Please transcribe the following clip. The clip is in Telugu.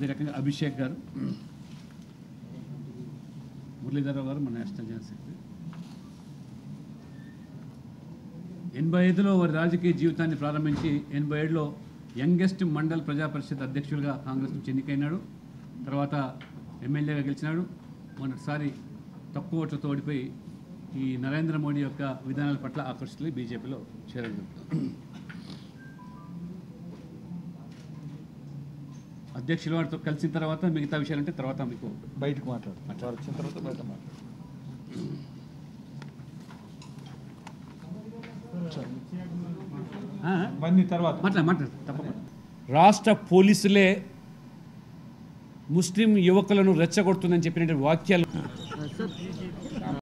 అదే రకంగా అభిషేక్ గారు మురళీధరరావు గారు మన నేషనల్ జనరల్ సెక్రటరీ ఎనభై ఐదులో వారి రాజకీయ జీవితాన్ని ప్రారంభించి ఎనభై ఏడులో యంగెస్ట్ మండల్ ప్రజా పరిషత్ అధ్యక్షుడిగా కాంగ్రెస్ నుంచి ఎన్నికైనాడు తర్వాత ఎమ్మెల్యేగా గెలిచినాడు మొన్నటిసారి తక్కువ ఓట్లతో ఓడిపోయి ఈ నరేంద్ర మోడీ యొక్క విధానాల పట్ల ఆకర్షితులు బీజేపీలో చేరడం అధ్యక్షుల వారితో కలిసిన తర్వాత మిగతా విషయాలంటే తర్వాత మీకు బయటకు మాట్లాడు వారు వచ్చిన తర్వాత బయట మాట్లాడు ఆ? మన్ని తర్వాత మాట్లాడు మాట్లాడు తప్పకుండా రాష్ట్ర పోలీసులే ముస్లిం యువకులను రెచ్చగొడుతుందని చెప్పినటువంటి వాక్యాలు